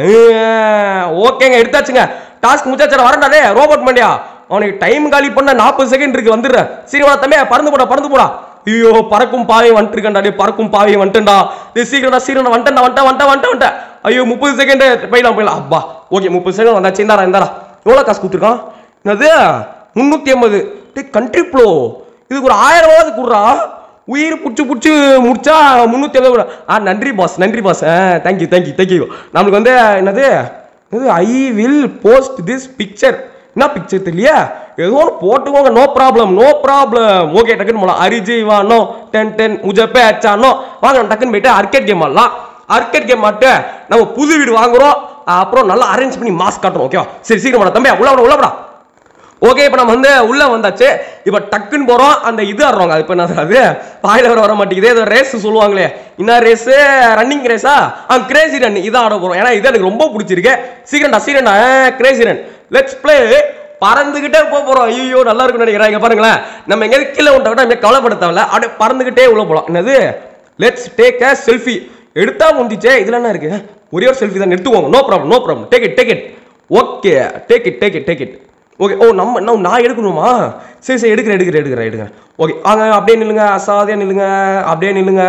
ஓகேங்க எடுத்தாச்சுங்க டாஸ்க் முடிச்சாச்சு வரண்டா டே ரோபோட் மண்டியா அவனுக்கு டைம் காலி பண்ண நாற்பது செகண்ட் இருக்கு வந்துடுறேன் சீக்கிரம் தம்பியா பறந்து போடா பறந்து போடா ஐயோ பறக்கும் பாவை வந்துருக்கேன்டா டே பறக்கும் பாவை வந்துட்டேன்டா டேய் சீக்கிரம்டா சீக்கிரம் வந்துட்டேன்டா வந்துட்டேன் வந்துட்டேன் வந்துட்டேன் வந்துட்டேன் ஐயோ முப்பது செகண்ட் போயிடலாம் போயிடலாம் அப்பா ஓகே முப்பது செகண்ட் வந்தாச்சு இந்தாடா இந்தாடா எவ்வளோ காசு கொடுத்துருக்கான் என்னது முந்நூற்றி ஐம்பது டே கண்ட்ரி ப்ளோ இதுக்கு ஒரு ஆயிரம் ரூபாவது கொடுறா உயிர் புடிச்சு புடிச்சு முடிச்சா முந்நூற்றி எழுபது ஆ நன்றி பாஸ் நன்றி பாஸ் ஆ தேங்க்யூ தேங்க்யூ தேங்க்யூ நம்மளுக்கு வந்து என்னது என்னது I will post this picture என்ன பிக்சர் தெரியலையா ஏதோ ஒன்று போட்டுக்கோங்க no problem no problem okay டக்குன்னு போகலாம் அரிஜி வானோ டென் டென் முஜப்பே அச்சானோ வாங்க நம்ம டக்குன்னு போயிட்டு அர்க்கெட் கேம் ஆடலாம் அர்க்கெட் கேம் ஆட்டு நம்ம புது வீடு வாங்குறோம் அப்புறம் நல்லா அரேஞ்ச் பண்ணி மாஸ்க் காட்டுறோம் ஓகேவா சரி சீக்கிரம் போடா தம்பியா உள்ள விட உள்ள விடா ஓகே இப்போ நம்ம வந்து உள்ள வந்தாச்சு இப்போ டக்குன்னு போறோம் அந்த இது ஆடுறோங்க அது இப்போ என்ன அது பாயில வர வர மாட்டேங்குது ஏதோ ரேஸ் சொல்லுவாங்களே என்ன ரேஸ் ரன்னிங் ரேஸா ஆ கிரேசி ரன் இதான் ஆட போறோம் ஏன்னா இது எனக்கு ரொம்ப பிடிச்சிருக்கு சீக்கிரம்டா சீக்கிரம்டா கிரேசி ரன் லெட்ஸ் ப்ளே பறந்துகிட்டே போக போறோம் ஐயோ நல்லா இருக்கும்னு நினைக்கிறேன் இங்க பாருங்களேன் நம்ம எங்க கீழே விட்டா கூட நம்ம கவலைப்பட தேவையில்ல அப்படியே பறந்துகிட்டே உள்ள போலாம் என்னது லெட்ஸ் டேக் அ செல்ஃபி எடுத்தா முடிஞ்சே இதுல என்ன இருக்கு ஒரே ஒரு செல்ஃபி தான் எடுத்துக்கோங்க no problem no problem take it take it okay take it take it take it okay ஓ நம்ம நான் நான் எடுக்கணுமா சரி சரி எடுக்கிறேன் எடுக்கிறேன் எடுக்கிறேன் எடுக்கிறேன் ஓகே வாங்க அப்படியே நில்லுங்க அசாதியாக நில்லுங்க அப்படியே நில்லுங்க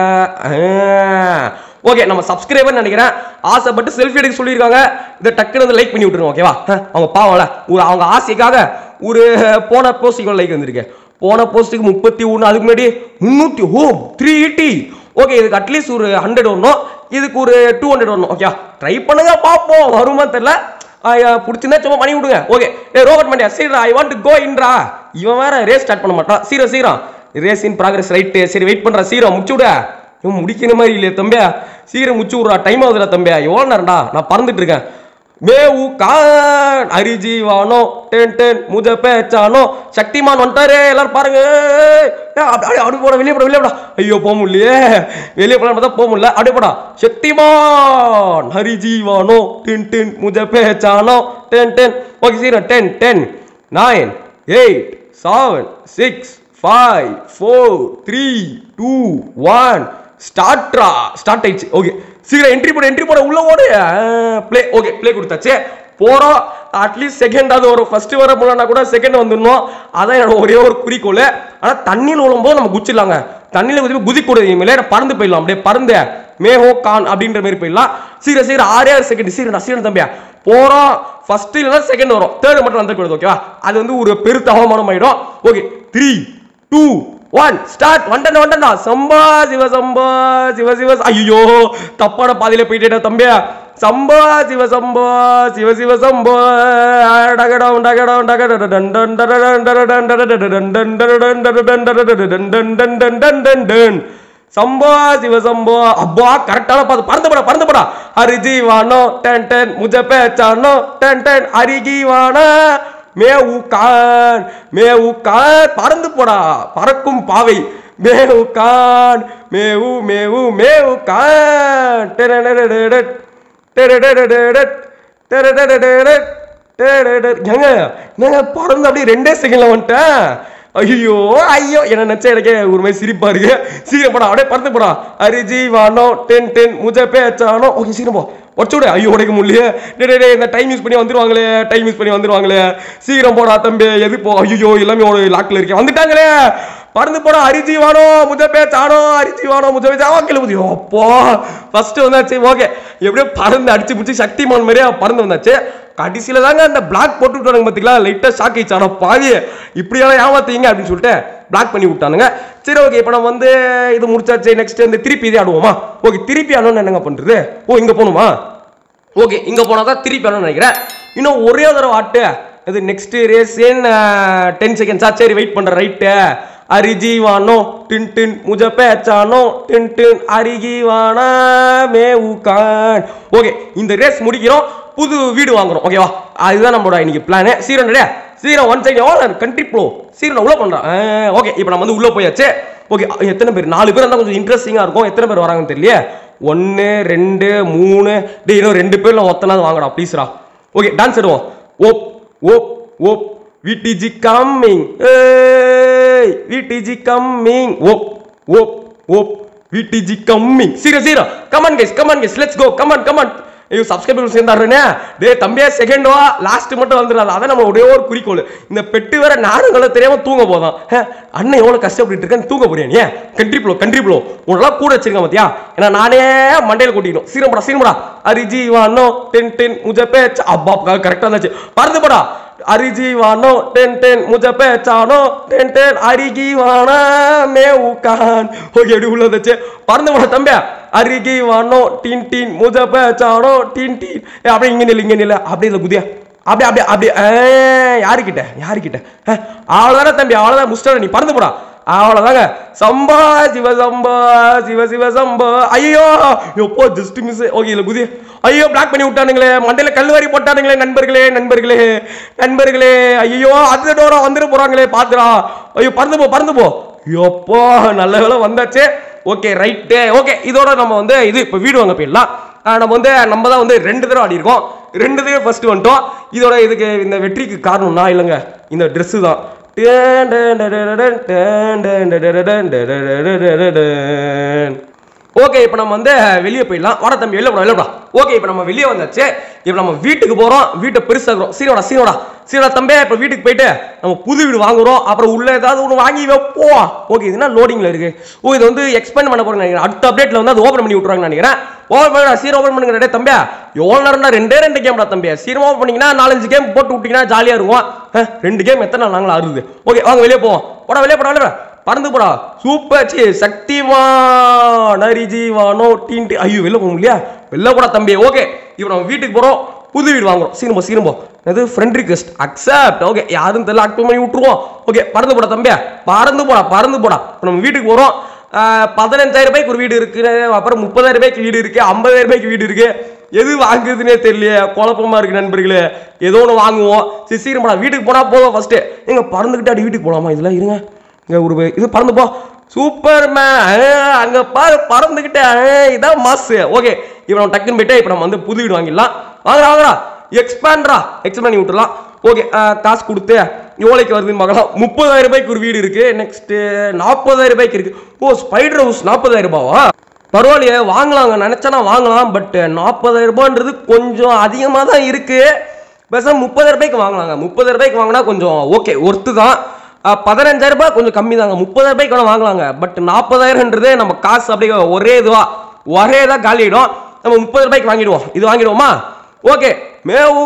ஓகே நம்ம சப்ஸ்கிரைபர் நினைக்கிறேன் ஆசைப்பட்டு செல்ஃபி எடுக்க சொல்லியிருக்காங்க இதை டக்குன்னு வந்து லைக் பண்ணி விட்டுருங்க ஓகேவா அஹ், அவங்க பாவம்ல ஒரு அவங்க ஆசைக்காக ஒரு போன போஸ்டிங் லைக் வந்திருக்கு போன போஸ்ட்டுக்கு முப்பத்தி ஒன்று அதுக்கு முன்னாடி முந்நூற்றி ஓ த்ரீ எயிட்டி ஓகே இதுக்கு அட்லீஸ்ட் ஒரு ஹண்ட்ரட் வரணும் இதுக்கு ஒரு டூ ஹண்ட்ரட் வரணும் ஓகே ட்ரை பண்ணுங்க பார்ப்போம் வருமா தெரியல ஐயா, பிடிச்சிருந்தா சும்மா பண்ணி விடுங்க ஓகே ஏ ரோபோட் மண்டியா சரி ஐ வாண்ட் டு கோ இன்ரா இவன் வேற ரேஸ் ஸ்டார்ட் பண்ண மாட்டான் சீரம் சீரம் ரேஸ் இன் ப்ராக்ரஸ் ரைட்டு சரி வெயிட் பண்றா சீரம் முடிச்சு விட இவன் முடிக்கிற மாதிரி இல்லையே தம்பியா சீரம் முடிச்சு விட்றா டைம் ஆகுதுடா தம்பியா எவ்வளோ நேரம்டா நான் பறந்துட்டு இருக்கேன் மேவு கான் அரிஜீவானோ டென் டென் முஜ பேச்சானோ சக்திமான் வந்துட்டாரு எல்லாரும் பாருங்க ஏய், அப்படி அப்படி போட வெளியே போட வெளியே போடா ஐயோ போக முடியலையே வெளியே போலாம் பார்த்தா போக முடியல அப்படியே போடா சக்திமான் ஹரிஜீவானோ டென் டென் முஜ பேச்சானோ டென் டென் ஓகே சீரம் ten ten nine eight seven six five four three two one ஸ்டார்ட்ரா ஸ்டார்ட் ஆயிடுச்சு ஓகே சீக்கிரம் என்ட்ரி போட என்ட்ரி போட உள்ள ஓடு ப்ளே ஓகே ப்ளே கொடுத்தாச்சு போறோம் அட்லீஸ்ட் செகண்டாவது வரும் ஃபர்ஸ்ட் வர போலனா கூட செகண்ட் வந்துடணும் அதான் என்னோட ஒரே ஒரு குறிக்கோள் ஆனா தண்ணியில் விழும்போது நம்ம குச்சிடலாங்க தண்ணியில் குதி குதிக்கூடாது இனிமேல் பறந்து போயிடலாம் அப்படியே பறந்து மேஹோ கான் அப்படின்ற மாதிரி போயிடலாம் சீக்கிரம் சீக்கிரம் ஆறே ஆறு செகண்ட் சீக்கிரம் சீக்கிரம் தம்பியா போறோம் ஃபர்ஸ்ட் இல்லைன்னா செகண்ட் வரும் தேர்ட் மட்டும் வந்துக்கூடாது ஓகேவா அது வந்து ஒரு பெருத்த அவமானம் ஆயிடும் okay three two one start வண்டன வண்டனா சம்பா சிவ சம்பா சிவ சிவ ஐயோ தப்பான பாதையில போயிட்டேடா தம்பியா சம்பா சிவ சம்பா சிவ சிவ சம்பா டகடம் டகடம் டகட டன் டன் டரடன் டரடன் டரடன் டன் டரடன் டரடன் டரடன் டன் டன் டன் டன் டன் டன் சம்பா சிவ சம்பா அப்பா கரெக்டான பார்த்து பறந்து படா பறந்து படா ஹரிஜீவானோ டென் டென் முஜ பேச்சானோ டென் டென் ஹரிஜீவானா மேவு கான் மேவு கான் பறந்து போடா பறக்கும் பாவை மேவு கான் மேவு மேவு மேவு கான் டெரடடடடட், டெரடடடடட், டெரடடடடட், டெரடடட். ஏங்க என்னங்க பறந்து அப்படியே ரெண்டே செகண்ட்ல வந்துட்டேன் ஐயோ ஐயோ என்ன நினைச்சா எனக்கே ஒரு மாதிரி சிரிப்பா இருக்கு சீக்கிரம் போடா அப்படியே பறந்து போடா அரிஜி வானோ டென் டென் முஜ பேச்சானோ ஓகே சீக்கிரம் போ உடச்சு விடு ஐயோ உடைக்க முடியலையே டேய் டேய், டேய் இந்த டைம் யூஸ் பண்ணி வந்துருவாங்களே டைம் யூஸ் பண்ணி வந்துருவாங்களே சீக்கிரம் போடா தம்பி எது போ ஐயோ எல்லாமே ஒரு லாக்ல இருக்கேன் வந்துட்டாங்களே பறந்து போடா அரிஜி வானோ முஜ பேச்சானோ அரிஜி வானோ முஜ பேச்சா ஓகே முதி அப்போ ஃபர்ஸ்ட் வந்தாச்சு ஓகே எப்படியோ பறந்து அடிச்சு பிடிச்சி சக்திமான் மாதிரியே பறந்து வந்தாச்சு கடைசியில தாங்க அந்த பிளாக் போட்டு விட்டானுங்க பாத்தீங்களா லைட்டா ஷாக் ஆயிடுச்சு ஆனா பாவி இப்படியெல்லாம் ஏமாத்தீங்க அப்படின்னு சொல்லிட்டு பிளாக் பண்ணி விட்டானுங்க சரி ஓகே இப்போ நம்ம வந்து இது முடிச்சாச்சு நெக்ஸ்ட் வந்து திருப்பி இதே ஆடுவோமா ஓகே திருப்பி ஆடணும்னு என்னங்க பண்றது ஓ இங்க போகணுமா ஓகே இங்க போனா தான் திருப்பி ஆடணும்னு நினைக்கிறேன் இன்னும் ஒரே தடவை ஆட்டு இது நெக்ஸ்ட் ரேஸ் டென் செகண்ட்ஸா சரி வெயிட் பண்ற ரைட்டு அரிஜீவானோ டின் டின் முஜ பேச்சானோ டின் டின் அரிஜீவானா மேவுகான் ஓகே இந்த ரேஸ் முடிக்கிறோம் புது வீடு வாங்குறோம் ஓகேவா அதுதான் நம்மளோட இன்னைக்கு பிளானு சீரன் ரெடியா சீரன் ஒன் செகண்ட் கண்ட்ரி ப்ளோ சீரன் உள்ள பண்றேன் ஓகே இப்போ நம்ம வந்து உள்ள போயாச்சு ஓகே எத்தனை பேர் நாலு பேர் இருந்தால் கொஞ்சம் இன்ட்ரெஸ்டிங்காக இருக்கும் எத்தனை பேர் வராங்கன்னு தெரியல ஒன்று ரெண்டு மூணு டேய் இன்னும் ரெண்டு பேர்ல ஒத்தனாவது வாங்கடா ப்ளீஸ்ரா ஓகே டான்ஸ் ஆடுவோம் ஓப் ஓப் ஓப் விடிஜி கம்மிங் ஏய் விடிஜி கம்மிங் ஓப் ஓப் ஓப் விடிஜி கம்மிங் சீரியஸ் சீரோ come on guys come on guys let's go come on come on ஐயோ சப்ஸ்கிரைபர் சேர்ந்தாருனே டேய் தம்பியா செகண்ட் வா லாஸ்ட் மட்டும் வந்துடாது அதான் நம்ம ஒரே ஒரு குறிக்கோள் இந்த பெட்டு வேற நேரங்களை தெரியாம தூங்க போதான் ஹே, அண்ணன் எவ்வளவு கஷ்டப்பட்டு இருக்கேன்னு தூங்க போறியா நீ கண்ட்ரி ப்ளோ கண்ட்ரி ப்ளோ உன்னெல்லாம் கூட வச்சிருக்கேன் பாத்தியா ஏன்னா நானே மண்டையில கொட்டிக்கணும் சீரம்படா சீரம்படா அரிஜி வானோ டென் டென் முஜ பேச் அப்பா கரெக்டா இருந்துச்சு பறந்து போடா அரிஜி வானோ டென் டென் முஜ பேச்சானோ டென் டென் அரிகி வானா மே உக்கான் ஓகே எப்படி உள்ள வந்துச்சு பறந்து போட தம்பியா அரிகி வானோ டின் டின் முஜ பேச்சானோ டின் டின் ஏய், அப்படியே இங்க நில்லு இங்க நில்லு அப்படியே இல்லை குதியா அப்படியே அப்படியே அப்படியே ஏய், யாருக்கிட்ட யாருக்கிட்ட ஏய், அவ்வளவுதானே தம்பி அவ்வளவுதான் முஸ்டர் நீ பறந்து போடா அவ்வளவுதாங்க சம்பா சிவ சம்பா சிவ சிவ சம்பா ஐயோ எப்போ ஜஸ்ட் மிஸ் ஓகே இல்ல குதி ஐயோ பிளாக் பண்ணி விட்டானுங்களே மண்டையில கல்வாரி போட்டானுங்களே நண்பர்களே நண்பர்களே நண்பர்களே ஐயோ அந்த டோரா வந்துட போறாங்களே பாத்துடா ஐயோ பறந்து போ பறந்து போ எப்போ நல்ல வேலை வந்தாச்சு ஓகே ரைட்டு ஓகே இதோட நம்ம வந்து இது இப்போ வீடு வாங்க போயிடலாம் ஆஹ் நம்ம வந்து நம்ம தான் வந்து ரெண்டு தடவை ஆடி இருக்கோம் ரெண்டு தடவை ஃபர்ஸ்ட் வந்துட்டோம் இதோட இதுக்கு இந்த வெற்றிக்கு காரணம் நான் இல்லைங்க இந்த Dress தான் ஓகே இப்போ நம்ம வந்து வெளியே போயிடலாம் வாடா தம்பி வெளில போடா வெளில போடா ஓகே இப்போ நம்ம வெளியே வந்தாச்சு இப்போ நம்ம வீட்டுக்கு போறோம் வீட்டை பெருசாக்குறோம் சீரோடா சீரோடா சீரோடா தம்பே இப்போ வீட்டுக்கு போயிட்டு நம்ம புது வீடு வாங்குறோம் அப்புறம் உள்ள ஏதாவது ஒன்று வாங்கி வைப்போம் ஓகே இது என்ன லோடிங்ல இருக்கு ஓ இது வந்து எக்ஸ்பெண்ட் பண்ண போறேன் நினைக்கிறேன் அடுத்த அப்டேட்ல வந்து அது ஓப்பன் பண்ணி விட்டுருவாங்கன்னு நினைக்கிறேன் ஓப்பன் பண்ணா சீரோ ஓப்பன் பண்ணுங்க டேய் தம்பியா எவ்வளோ நேரம்னா ரெண்டே ரெண்டு கேம்டா தம்பியா சீரமா ஓப்பன் பண்ணீங்கன்னா நாலஞ்சு கேம் போட்டு விட்டீங்கன்னா ஜாலியா இருக்கும் அஹ், ரெண்டு கேம் எத்தனை நாள் நாங்களும் ஆறுது ஓகே வாங்க வெளியே போவோம் போடா வெளியே போடா வெளியே போடா. பறந்து போடா சூப்பர் சி சக்திமான் நரிஜீவானோ டீன்ட்டு ஐயோ வெளில போக முடியல வெளில போடா தம்பி ஓகே இப்போ நம்ம வீட்டுக்கு போறோம் புது வீடு வாங்குறோம் சீனம்போ சீனம்போ அது ஃப்ரெண்ட் ரிக்வெஸ்ட் அக்செப்ட் ஓகே யாரும் தெரியல அக்செப்ட் பண்ணி விட்டுருவோம் ஓகே பறந்து போடா தம்பியா பறந்து போடா பறந்து போடா இப்போ நம்ம வீட்டுக்கு போறோம் ஆஹ், பதினஞ்சாயிரம் ரூபாய்க்கு ஒரு வீடு இருக்கு அப்புறம் முப்பதாயிரம் ரூபாய்க்கு வீடு இருக்கு ஐம்பதாயிரம் ரூபாய்க்கு வீடு இருக்கு எது வாங்குறதுனே தெரியலையே குழப்பமா இருக்கு நண்பர்களே ஏதோ ஒன்று வாங்குவோம் சரி சீக்கிரம் போடா வீட்டுக்கு போனா போதும் ஃபர்ஸ்ட் எங்க பறந்துக்கிட்டு அடி வீட்டுக்கு போலாமா இதெல்லாம் இருங்க இங்க ஒரு வே- இது பறந்து போ சூப்பர் அங்க பாரு பறந்துக்கிட்டே ஆ, இதான் மாஸ் ஓகே இப்போ நம்ம டக்குன்னு போயிட்டு இப்போ நம்ம வந்து புது வீடு வாங்கிடலாம் வாங்கடா வாங்கடா எக்ஸ்பேண்ட்ரா எக்ஸ்பேண்ட் பண்ணி விட்டுலாம் ஓகே காசு கொடுத்து எவ்வளோக்கு வருதுன்னு பார்க்கலாம் முப்பதாயிரம் ரூபாய்க்கு ஒரு வீடு இருக்கு நெக்ஸ்ட் நாற்பதாயிரம் ரூபாய்க்கு இருக்கு ஓ ஸ்பைடர் ஹவுஸ் நாற்பதாயிரம் ரூபாவா பரவாயில்லையே வாங்கலாங்க நினைச்சனா வாங்கலாம் பட் நாற்பதாயிரம் ரூபான்றது கொஞ்சம் அதிகமாக தான் இருக்கு பேசாம முப்பதாயிரம் ரூபாய்க்கு வாங்கலாங்க முப்பதாயிரம் ரூபாய்க்கு வாங்கினா கொஞ்சம் ஓகே ஒர்த்து தான் அஹ், பதினஞ்சாயிரம் ரூபாய் கொஞ்சம் கம்மி தாங்க முப்பதாயிரம் ரூபாய்க்கு வேணா வாங்கலாங்க பட் நாற்பதாயிரம்ன்றது நம்ம காசு அப்படியே ஒரே இதுவா ஒரே இதாக காலிடும் நம்ம முப்பது ரூபாய்க்கு வாங்கிடுவோம் இது வாங்கிடுவோமா ஓகே மேவு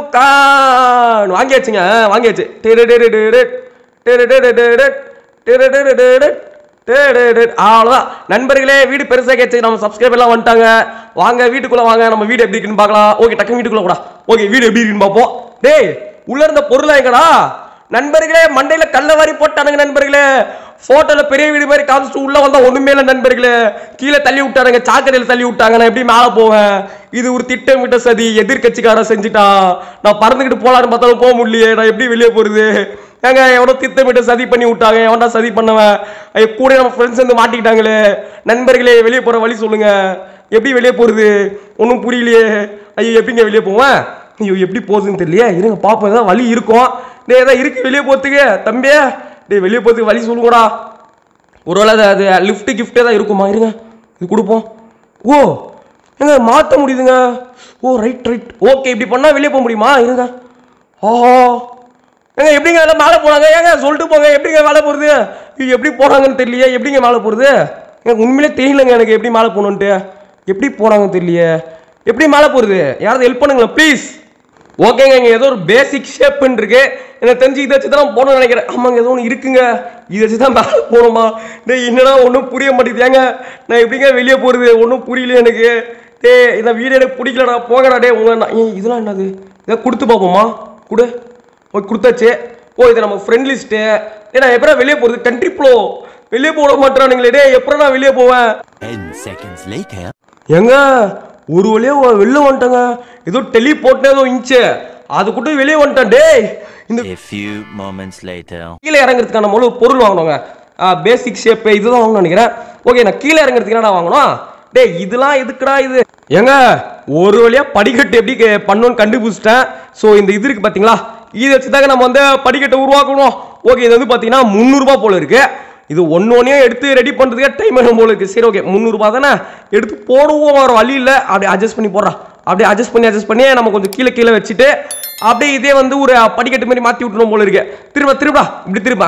கான் வாங்கியாச்சுங்க அஹ், வாங்கியாச்சு டேரு டேரு டேரு டேரு டேரு டேரு டேரு டேரு டேரு டேடேடேட். அவ்வளவுதான் நண்பர்களே வீடு பெருசா கேச்சு நம்ம சப்ஸ்கிரைப் எல்லாம் வந்துட்டாங்க வாங்க வீட்டுக்குள்ள வாங்க நம்ம வீடு எப்படி இருக்குன்னு பார்க்கலாம் ஓகே டக்கு வீட்டுக்குள்ள கூட ஓகே வீடு எப்படி இருக்குன்னு பார்ப்போம் டேய் உள்ள இருந்த பொருளா எங்கடா நண்பர்களே மண்டையில கல்ல வாரி போட்டானுங்க நண்பர்களே போட்டோல பெரிய வீடு மாதிரி காமிச்சிட்டு உள்ள வந்தா ஒண்ணுமே இல்லை நண்பர்களே கீழே தள்ளி விட்டானுங்க சாக்கடையில தள்ளி விட்டாங்க நான் எப்படி மேல போவேன் இது ஒரு திட்டமிட்ட சதி எதிர்கட்சிக்காரன் செஞ்சுட்டான் நான் பறந்துக்கிட்டு போலான்னு பார்த்தாலும் போக முடியலையே நான் எப்படி வெளியே போறது ஏங்க எவனோ திட்டமிட்டு சதி பண்ணி விட்டாங்க எவன்டா சதி பண்ணவன் ஐயோ, கூட நம்ம ஃப்ரெண்ட்ஸ் வந்து மாட்டிக்கிட்டாங்களே நண்பர்களே வெளியே போற வழி சொல்லுங்க எப்படி வெளியே போறது ஒன்றும் புரியலையே ஐயோ எப்படிங்க வெளியே போவேன் ஐயோ எப்படி போகுதுன்னு தெரியலையே இருங்க பாப்போம் ஏதாவது வழி இருக்கும் டேய் ஏதாவது இருக்கு வெளியே போறதுக்கு தம்பியே டேய் வெளியே போறதுக்கு வழி சொல்லுங்கடா ஒருவேளை அது- அது லிஃப்ட் கிஃப்ட் ஏதாவது இருக்குமா இருங்க இது கொடுப்போம் ஓ ஏங்க மாற்ற முடியுதுங்க ஓ ரைட் ரைட் ஓகே இப்படி பண்ணா வெளியே போக முடியுமா இருங்க ஆஹா ஏங்க எப்படிங்க எல்லாம் மேலே போனாங்க ஏங்க சொல்லிட்டு போங்க எப்படிங்க மேலே போகிறது இது எப்படி போனாங்கன்னு தெரியலையே எப்படிங்க மேலே போகிறது எனக்கு உண்மையிலே தெரியலங்க எனக்கு எப்படி மேலே போகணுன்ட்டு எப்படி போனாங்கன்னு தெரியலையே எப்படி மேலே போகிறது யாராவது ஹெல்ப் பண்ணுங்களேன் ப்ளீஸ் ஓகேங்க இங்கே ஏதோ ஒரு பேசிக் ஷேப்புன்னு இருக்கு எனக்கு தெரிஞ்சு இதை வச்சு தான் போகணும்னு நினைக்கிறேன் ஆமாங்க ஏதோ ஒன்று இருக்குங்க இதை வச்சு தான் மேலே போகணுமா டேய் என்னடா ஒன்றும் புரிய மாட்டேங்குது ஏங்க நான் எப்படிங்க வெளியே போகிறது ஒன்றும் புரியல எனக்கு டேய் இந்த வீடு எனக்கு பிடிக்கலடா போங்கடா டே உங்க நான் ஏய், இதெல்லாம் என்னது இதை கொடுத்து பார்ப்போமா கொடு ஓகே கொடுத்தாச்சு ஓ இது நம்ம ஃப்ரெண்ட் லிஸ்ட்டு ஏ நான் எப்படா வெளியே போகிறது கண்ட்ரி ப்ளோ வெளியே போட மாட்டேறானுங்களே டே எப்படா நான் வெளியே போவேன் 10 seconds later. ஏங்க ஒரு வழியா வ- வெளில வந்துட்டேங்க ஏதோ டெலிபோர்ட்னு ஏதோ இன்ச்சு அது கூட வெளியே வந்துட்டேன் டேய் இந்த A few moments later. கீழே இறங்குறதுக்கான முழு பொருள் வாங்கணுங்க பேசிக் ஷேப்பு இதுதான் வாங்கணும்னு நினைக்கிறேன் ஓகே நான் கீழே இறங்குறதுக்கு என்னடா வாங்கணும் டேய் இதெல்லாம் எதுக்குடா இது ஏங்க ஒரு வழியா படிக்கட்டு எப்படி கே- பண்ணணும்னு கண்டுபிடிச்சிட்டேன் ஸோ இந்த இது இருக்கு பார்த்தீங்களா இதை வச்சு தாங்க நம்ம வந்து படிக்கட்டை உருவாக்கணும் ஓகே இது வந்து பார்த்தீங்கன்னா முந்நூறுபா போல இருக்கு இது ஒன்று ஒன்றையும் எடுத்து ரெடி பண்ணுறதுக்கே டைம் வேணும் போல இருக்கு சரி ஓகே முந்நூறுபா தானே எடுத்து போடுவோம் ஒரு வழி இல்லை அப்படியே அட்ஜஸ்ட் பண்ணி போடுறா அப்படியே அட்ஜஸ்ட் பண்ணி அட்ஜஸ்ட் பண்ணி நம்ம கொஞ்சம் கீழே கீழே வச்சுட்டு அப்படியே இதே வந்து ஒரு படிக்கட்டு மாதிரி மாற்றி விட்டுணும் போல இருக்கு திரும்ப திரும்பா இப்படி திரும்ப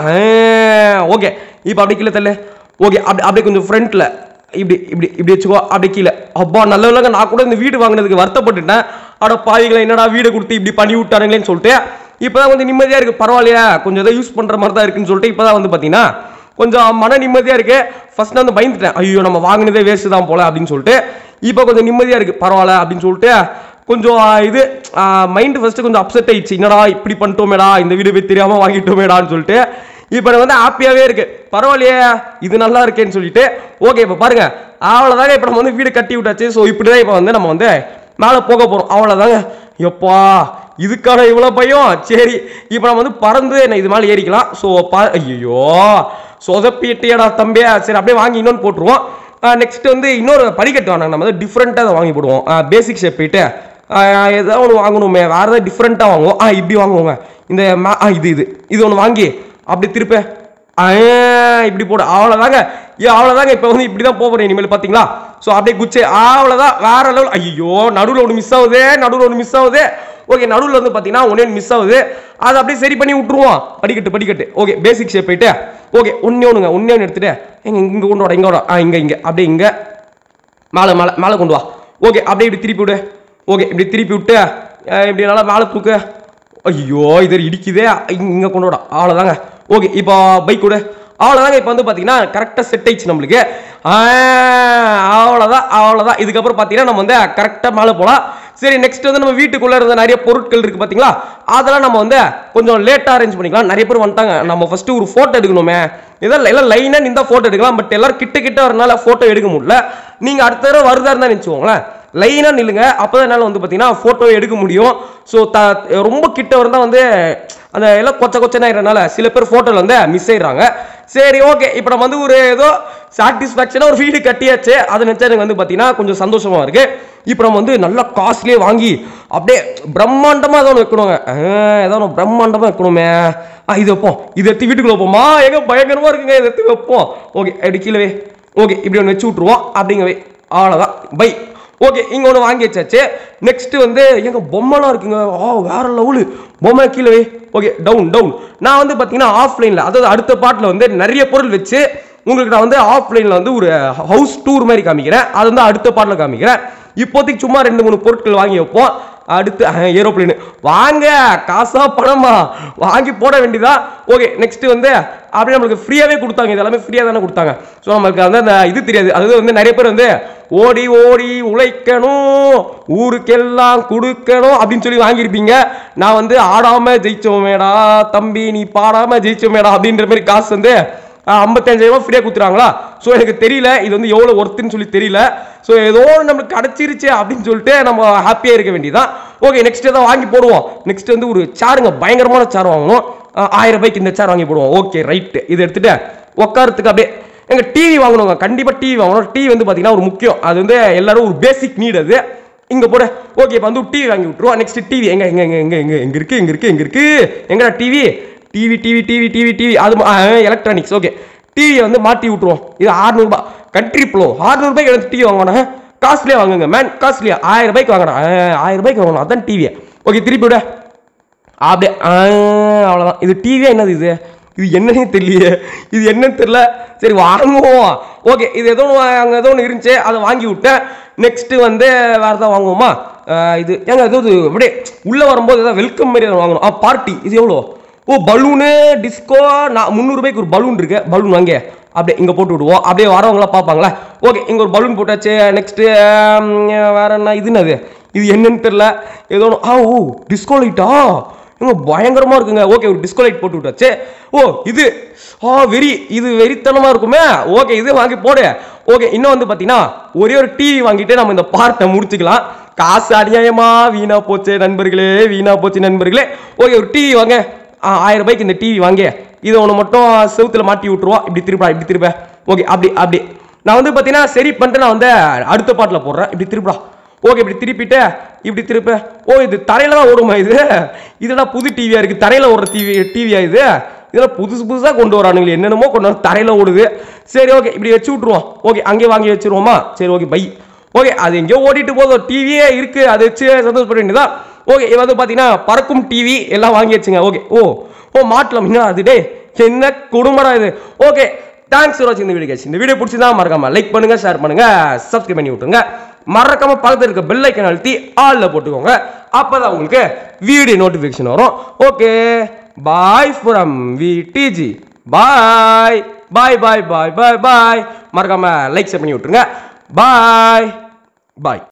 ஓகே இப்போ அப்படியே கீழே தள்ளு ஓகே அப்படி அப்படியே கொஞ்சம் ஃப்ரண்ட்டில் இப்படி இப்படி இப்படி வச்சுக்கோ அப்படியே கீழே அப்பா நல்ல வேளைங்க நான் கூட இந்த வீடு வாங்கினதுக்கு வருத்தப்பட்டுட்டேன் அட பாவிகளை என்னடா வீடு கொடுத்து இப்படி பண்ணி விட்டானுங்களேன்னு சொல்லிட்டு இப்போதான் கொஞ்சம் நிம்மதியாக இருக்குது பரவாயில்லையா கொஞ்சம் ஏதோ யூஸ் பண்ணுற மாதிரி தான் இருக்குன்னு சொல்லிட்டு இப்போதான் வந்து பார்த்தீங்கன்னா கொஞ்சம் மன நிம்மதியாக இருக்கு ஃபர்ஸ்ட் நான் வந்து பயந்துட்டேன் ஐயோ நம்ம வாங்கினதே வேஸ்ட் தான் போல அப்படின்னு சொல்லிட்டு இப்போ கொஞ்சம் நிம்மதியாக இருக்கு பரவாயில்ல அப்படின்னு சொல்லிட்டு கொஞ்சம் ஆ, இது மைண்ட் ஃபர்ஸ்ட் கொஞ்சம் அப்செட் ஆயிடுச்சு என்னடா இப்படி பண்ணிட்டோமேடா இந்த வீடு போய் தெரியாம வாங்கிட்டோமேடான்னு சொல்லிட்டு இப்போ எனக்கு வந்து ஹாப்பியாகவே இருக்கு பரவாயில்லையே இது நல்லா இருக்கேன்னு சொல்லிட்டு ஓகே இப்போ பாருங்க அவ்வளோதாங்க இப்போ நம்ம வந்து வீடு கட்டி விட்டாச்சு ஸோ இப்படி தான் இப்போ வந்து நம்ம வந்து மேலே போக போகிறோம் அவ்வளோதாங்க எப்பா இதுக்கான இவ்வளோ பயம் சரி இப்போ நம்ம வந்து பறந்து என்ன இது மேலே ஏறிக்கலாம் ஸோ ப ஐயோ சொதப்பிட்டியடா தம்பியா சரி அப்படியே வாங்கி இன்னொன்று போட்டுருவோம் நெக்ஸ்ட் வந்து இன்னொரு படிக்கட்டு வேணாம் நம்ம வந்து டிஃப்ரெண்ட்டாக அதை வாங்கி போடுவோம் பேசிக் ஷேப் போயிட்டு ஏதாவது ஒன்று வாங்கணுமே வேறு ஏதாவது டிஃப்ரெண்ட்டாக வாங்குவோம் ஆ இப்படி வாங்குவோங்க இந்த மா- ஆ இது இது இது ஒன்று வாங்கி அப்படி திருப்ப ஆ, இப்படி போடு அவ்வளோதாங்க ஏ அவ்வளோதாங்க இப்போ வந்து இப்படி தான் போகிறேன் இனிமேல் பார்த்தீங்களா ஸோ அப்படியே குச்சே அவ்வளோதான் வேற லெவல் ஐயோ நடுவில் ஒன்று மிஸ் ஆகுது நடுவில் ஒன்று மிஸ் ஆகுது ஓகே நடுவில் வந்து பார்த்தீங்கன்னா ஒன்றே மிஸ் ஆகுது அதை அப்படியே சரி பண்ணி விட்டுருவோம் படிக்கட்டு படிக்கட்டு ஓகே பேசிக் ஷேப் போயிட்டு ஓகே ஒன்றே ஒன்றுங்க ஒன்றே ஒன்று எடுத்துட்டு எங்க இங்கே கொண்டு வாடா இங்கே வாடா ஆ இங்கே இங்கே அப்படியே இங்கே மேலே மேலே மேலே கொண்டு வா ஓகே அப்படியே இப்படி திருப்பி விடு ஓகே இப்படி திருப்பி விட்டு அஹ் இப்படி நல்லா மேலே தூக்கு ஐயோ இது இடிக்குதே இங்கே கொண்டு வாடா அவ்வளோதாங்க ஓகே இப்போ பைக் விடு அவ்வளோதாங்க இப்போ வந்து பார்த்தீங்கன்னா கரெக்டாக செட் ஆயிடுச்சு நம்மளுக்கு ஆ, அவ்வளோதான் அவ்வளோதான் இதுக்கப்புறம் பார்த்தீங்கன்னா நம்ம வந்து கரெக்டாக மேலே போகலாம் சரி நெக்ஸ்ட் வந்து நம்ம வீட்டுக்குள்ளே இருந்த நிறைய பொருட்கள் இருக்குது பார்த்தீங்களா அதெல்லாம் நம்ம வந்து கொஞ்சம் லேட்டாக அரேஞ்ச் பண்ணிக்கலாம் நிறைய பேர் வந்துட்டாங்க நம்ம ஃபஸ்ட்டு ஒரு ஃபோட்டோ எடுக்கணுமே இதெல்லாம் எல்லாம் லைனாக நின்றா ஃபோட்டோ எடுக்கலாம் பட் எல்லாரும் கிட்ட கிட்ட வரனால ஃபோட்டோ எடுக்க முடியல நீங்கள் அடுத்த தடவை வருதா இருந்தால் நினச்சிக்கோங்களேன் லைனாக நில்லுங்க அப்போ தான் என்னால் வந்து பார்த்தீங்கன்னா ஃபோட்டோ எடுக்க முடியும் ஸோ த ரொம்ப கிட்ட இருந்தால் வந்து அந்த எல்லாம் கொச்ச கொச்சனா ஆயிடுறனால சில பேர் ஃபோட்டோவில் வந்து மிஸ் ஆயிடுறாங்க சரி ஓகே இப்போ நம்ம வந்து ஒரு ஏதோ சாட்டிஸ்ஃபேக்ஷனாக ஒரு வீடு கட்டியாச்சு அதை நினச்சா எனக்கு வந்து பார்த்தீங்கன்னா கொஞ்சம் சந்தோஷமாக இருக்கு இப்போ நம்ம வந்து நல்லா காஸ்ட்லியே வாங்கி அப்படியே பிரம்மாண்டமாக ஏதோ ஒன்று வைக்கணுங்க ஆ, ஏதோ ஒன்று பிரம்மாண்டமாக வைக்கணுமே ஆ இது வைப்போம் இது எடுத்து வீட்டுக்குள்ள வைப்போமா எங்க பயங்கரமாக இருக்குங்க இதை எடுத்து வைப்போம் ஓகே அப்படி கீழே வை ஓகே இப்படி ஒன்று வச்சு விட்ருவோம் அப்படிங்க வை அவ்வளோதான் பை ஓகே இங்க ஒன்று வாங்கி வச்சாச்சு நெக்ஸ்ட் வந்து எங்க பொம்மைலாம் இருக்குங்க ஆ வேற லெவலு பொம்மை கீழே வை ஓகே டவுன் டவுன் நான் வந்து பார்த்தீங்கன்னா ஆஃப்லைனில் அதாவது அடுத்த பாட்டில் வந்து நிறைய பொருள் வச்சு உங்களுக்கு நான் வந்து ஆஃப்லைனில் வந்து ஒரு ஹவுஸ் டூர் மாதிரி காமிக்கிறேன் அது வந்து அடுத்த பாட்டில் காமிக்கிறேன் இப்போதைக்கு சும்மா ரெண்டு மூணு பொருட்கள் வாங்கி வைப்போம் அடுத்து ஏரோப்ளேனு வாங்க காசா பணமா வாங்கி போட வேண்டியதா ஓகே நெக்ஸ்ட் வந்து அப்படியே நம்மளுக்கு ஃப்ரீயாவே கொடுத்தாங்க இது எல்லாமே ஃப்ரீயாக தானே கொடுத்தாங்க ஸோ நம்மளுக்கு வந்து அந்த இது தெரியாது அதாவது வந்து நிறைய பேர் வந்து ஓடி ஓடி உழைக்கணும் ஊருக்கெல்லாம் கொடுக்கணும் அப்படின்னு சொல்லி வாங்கியிருப்பீங்க நான் வந்து ஆடாம ஜெயிச்சோமேடா தம்பி நீ பாடாம ஜெயிச்சோமேடா அப்படின்ற மாதிரி காசு வந்து ஐம்பத்தஞ்சாயிரம் ஃப்ரீயாக கொடுத்துறாங்களா ஸோ எனக்கு தெரியல இது வந்து எவ்வளோ ஒர்த்துன்னு சொல்லி தெரியல ஸோ ஏதோ ஒண்ணு நம்மளுக்கு கிடச்சிருச்சு அப்படின்னு சொல்லிட்டு நம்ம ஹாப்பியாக இருக்க வேண்டியதான் ஓகே நெக்ஸ்ட் ஏதாவது வாங்கி போடுவோம் நெக்ஸ்ட் வந்து ஒரு சேருங்க பயங்கரமான சேர் வாங்கணும் அஹ் ஆயிரம் ரூபாய்க்கு இந்த சேர் வாங்கி போடுவோம் ஓகே ரைட்டு இதை எடுத்துட்டு உட்காரத்துக்கு அப்படியே எங்க டிவி வாங்கணுங்க கண்டிப்பாக டிவி வாங்கணும் டிவி வந்து பார்த்தீங்கன்னா ஒரு முக்கியம் அது வந்து எல்லாரும் ஒரு பேசிக் நீட் அது இங்க போட ஓகே இப்போ வந்து டிவி வாங்கி விட்டுருவோம் நெக்ஸ்ட் டிவி எங்க எங்க எங்க எங்க எங்க எங்க இருக்கு எங்க இருக்கு எங்க இருக்கு எங்கடா TV TV TV TV TV TV அது எலக்ட்ரானிக்ஸ் ஓகே டிவியை வந்து மாட்டி விட்டுருவோம் இது 600 ரூபாய் கண்ட்ரி ப்ளோ 600 ரூபாய்க்கு எடுத்து டிவி வாங்கணும் காஸ்ட்லியா வாங்குங்க மேன் காஸ்ட்லியா ஆயிரம் ரூபாய்க்கு வாங்கணும் ஆ, ஆயிரம் ரூபாய்க்கு வாங்கணும் அதான் டிவியை ஓகே திருப்பி விட அப்படியே ஆ, அவ்வளவுதான் இது டிவியா என்னது இது இது என்னன்னே தெரியலையே இது என்னன்னு தெரியல சரி வாங்குவோம் ஓகே இது ஏதோ ஒண்ணு அங்கே ஏதோ ஒன்று இருந்துச்சு அதை வாங்கி விட்டேன் நெக்ஸ்ட் வந்து வேற ஏதாவது வாங்குவோமா ஆ, இது ஏங்க ஏதோ இது அப்படியே உள்ள வரும்போது ஏதாவது வெல்கம் மாதிரி ஏதாவது வாங்கணும் ஆ பார்ட்டி இது எவ்வளோ ஓ பலூனு டிஸ்கோ நான் முந்நூறுபாய்க்கு ஒரு பலூன் இருக்கு பலூன் வாங்க அப்படியே இங்கே போட்டு விடுவோம் அப்படியே வரவங்களாம் பார்ப்பாங்களா ஓகே இங்கே ஒரு பலூன் போட்டாச்சு நெக்ஸ்ட்டு வேற என்ன இது என்னது இது என்னன்னு தெரியல ஏதோ ஒண்ணு- ஆ ஓ டிஸ்கோ லைட்டா இவங்க பயங்கரமா இருக்குங்க ஓகே ஒரு டிஸ்கோ லைட் போட்டு விட்டாச்சு ஓ இது ஆ வெறி இது வெறித்தனமா இருக்குமே ஓகே இது வாங்கி போடு ஓகே இன்னும் வந்து பாத்தீங்கன்னா ஒரே ஒரு டிவி வாங்கிட்டு நம்ம இந்த பார்ட்டை முடிச்சுக்கலாம் காசு அநியாயமா வீணா போச்சு நண்பர்களே வீணா போச்சு நண்பர்களே ஓகே ஒரு டிவி வாங்க ஆ, ஆயிரம் ரூபாய்க்கு இந்த டிவி வாங்க இதை ஒன்று மட்டும் செவுத்துல மாட்டி விட்டுருவோம் இப்படி திருப்பா இப்படி திருப்ப ஓகே அப்படி அப்படி நான் வந்து பார்த்தீங்கன்னா சரி பண்ணிட்டு நான் வந்து அடுத்த பாட்டில் போடுறேன் இப்படி திருப்பா ஓகே இப்படி திருப்பிட்டு இப்படி திருப்ப ஓ இது தரையில தான் ஓடுமா இது இதெல்லாம் புது டிவியா இருக்கு தரையில ஓடுற டிவி டிவியா இது இதெல்லாம் புதுசு புதுசாக கொண்டு வரானுங்களே என்னென்னமோ கொண்டு வர தரையில ஓடுது சரி ஓகே இப்படி வச்சு விட்ருவோம் ஓகே அங்கேயே வாங்கி வச்சிருவோமா சரி ஓகே பை ஓகே அது எங்கேயோ ஓடிட்டு போதும் டிவியே இருக்கு அதை வச்சு சந்தோஷப்பட வேண்டியதான் ஓகே இது வந்து பார்த்தீங்கன்னா பறக்கும் டிவி எல்லாம் வாங்கி வச்சுங்க ஓகே ஓ ஓ மாட்டலாம் என்ன அது டே என்ன குடும்படா இது ஓகே தேங்க்ஸ் ஃபார் வாட்சிங் இந்த வீடியோ கேஸ் இந்த வீடியோ பிடிச்சிருந்தா மறக்காம லைக் பண்ணுங்க ஷேர் பண்ணுங்க சப்ஸ்கிரைப் பண்ணி விட்டுருங்க மறக்காம பக்கத்துல இருக்க பெல் ஐக்கன் அழுத்தி ஆல்ல போட்டுக்கோங்க அப்பதான் உங்களுக்கு வீடியோ நோட்டிஃபிகேஷன் வரும் okay bye from VDG bye bye bye bye bye bye மறக்காம லைக் ஷேர் பண்ணி விட்டுருங்க பாய் பாய்